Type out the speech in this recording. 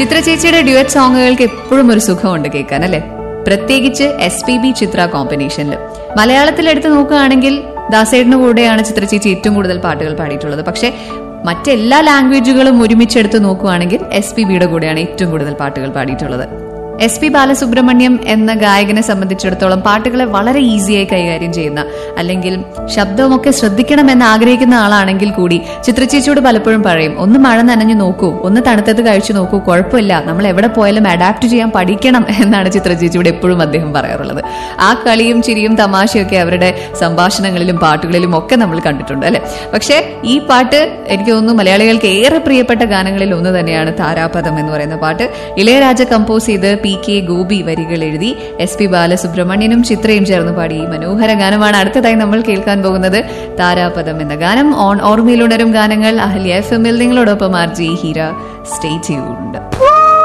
ചിത്ര ചേച്ചിയുടെ ഡ്യുവറ്റ് സോങ്ങുകൾക്ക് എപ്പോഴും ഒരു സുഖമുണ്ട് കേൾക്കാൻ അല്ലെ പ്രത്യേകിച്ച് എസ് പി ബി ചിത്ര കോമ്പിനേഷനിൽ മലയാളത്തിൽ എടുത്ത് നോക്കുകയാണെങ്കിൽ ദാസേടിന് കൂടെയാണ് ചിത്ര ചേച്ചി ഏറ്റവും കൂടുതൽ പാട്ടുകൾ പാടിയിട്ടുള്ളത് പക്ഷെ മറ്റെല്ലാ ലാംഗ്വേജുകളും ഒരുമിച്ചെടുത്ത് നോക്കുകയാണെങ്കിൽ എസ് പി ബിയുടെ കൂടെയാണ് ഏറ്റവും കൂടുതൽ പാട്ടുകൾ പാടിയിട്ടുള്ളത് എസ് പി ബാലസുബ്രഹ്മണ്യം എന്ന ഗായകനെ സംബന്ധിച്ചിടത്തോളം പാട്ടുകളെ വളരെ ഈസിയായി കൈകാര്യം ചെയ്യുന്ന അല്ലെങ്കിൽ ശബ്ദമൊക്കെ ശ്രദ്ധിക്കണമെന്ന് ആഗ്രഹിക്കുന്ന ആളാണെങ്കിൽ കൂടി ചിത്രചേച്ചിയോട് പലപ്പോഴും പറയും ഒന്ന് മഴ നനഞ്ഞു നോക്കൂ ഒന്ന് തണുത്തത് കഴിച്ചു നോക്കൂ കുഴപ്പമില്ല നമ്മൾ എവിടെ പോയാലും അഡാപ്റ്റ് ചെയ്യാൻ പഠിക്കണം എന്നാണ് ചിത്രചേച്ചിയോട് എപ്പോഴും അദ്ദേഹം പറയാറുള്ളത് ആ കളിയും ചിരിയും തമാശയൊക്കെ അവരുടെ സംഭാഷണങ്ങളിലും പാട്ടുകളിലും ഒക്കെ നമ്മൾ കണ്ടിട്ടുണ്ട് അല്ലെ പക്ഷേ ഈ പാട്ട് എനിക്ക് തോന്നുന്നു മലയാളികൾക്ക് ഏറെ പ്രിയപ്പെട്ട ഗാനങ്ങളിൽ ഒന്ന് തന്നെയാണ് താരാപദം എന്ന് പറയുന്ന പാട്ട് ഇളയരാജ കമ്പോസ് ചെയ്ത് പി കെ ഗോപി വരികൾ എഴുതി എസ് പി ബാലസുബ്രഹ്മണ്യനും ചിത്രയും ചേർന്ന് പാടി ഈ മനോഹര ഗാനമാണ് അടുത്തതായി നമ്മൾ കേൾക്കാൻ പോകുന്നത് താരാപദം എന്ന ഗാനം ഓൺ ഓർമ്മയിലുണരും ഗാനങ്ങൾ അഹല്യ എഫ് എമ്മിൽ നിങ്ങളോടൊപ്പം R G Heera stay tuned